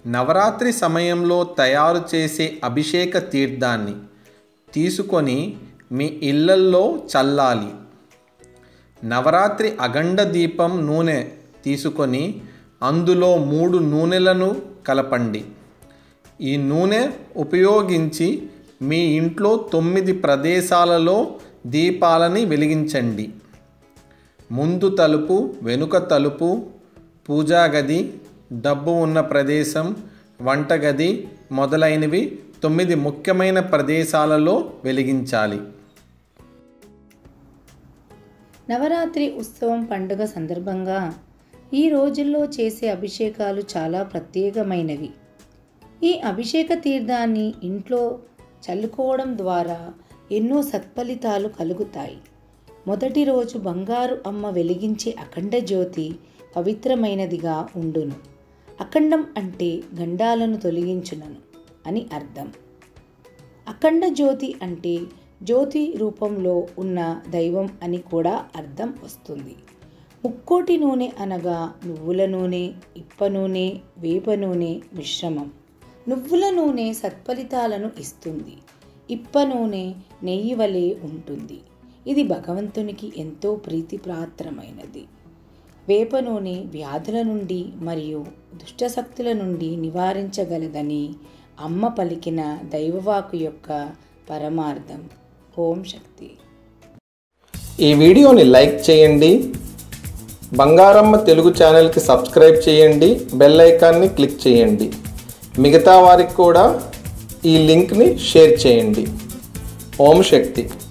నవరాత్రి సమయంలో తయారు చేసే అభిషేక తీర్థాన్ని తీసుకొని మీ ఇళ్ళల్లో చల్లాలి నవరాత్రి అగండ దీపం నూనె తీసుకొని అందులో మూడు నూనెలను కలపండి ఈ నూనె ఉపయోగించి మీ ఇంట్లో తొమ్మిది ప్రదేశాలలో దీపాలని వెలిగించండి ముందు తలుపు వెనుక తలుపు పూజా గది డబ్బు ఉన్న ప్రదేశం వంటగది మొదలైనవి తొమ్మిది ముఖ్యమైన ప్రదేశాలలో వెలిగించాలి నవరాత్రి ఉత్సవం పండుగ సందర్భంగా ఈ రోజుల్లో చేసే అభిషేకాలు చాలా ప్రత్యేకమైనవి ఈ అభిషేక తీర్థాన్ని ఇంట్లో చల్లుకోవడం ద్వారా ఎన్నో సత్ఫలితాలు కలుగుతాయి మొదటి రోజు బంగారు అమ్మ వెలిగించే అఖండ జ్యోతి పవిత్రమైనదిగా ఉండును అఖండం అంటే గండాలను తొలగించునను అని అర్థం అఖండ జ్యోతి అంటే జ్యోతి రూపంలో ఉన్న దైవం అని కూడా అర్థం వస్తుంది ముక్కోటి నూనె అనగా నువ్వుల నూనె ఇప్ప నూనె వేప నూనె మిశ్రమం నువ్వుల నూనె సత్ఫలితాలను ఇస్తుంది ఇప్ప నూనె నెయ్యి వలె ఉంటుంది ఇది భగవంతునికి ఎంతో ప్రీతిపాత్రమైనది వేప నూనె వ్యాధుల నుండి మరియు దుష్టశక్తుల నుండి నివారించగలదని అమ్మ పలికిన దైవవాకు యొక్క పరమార్థం ఓం శక్తి ఈ వీడియోని లైక్ చేయండి బంగారమ్మ తెలుగు ఛానల్కి సబ్స్క్రైబ్ చేయండి బెల్ ఐకాన్ని క్లిక్ చేయండి మిగతా వారికి కూడా ఈ లింక్ని షేర్ చేయండి ఓం శక్తి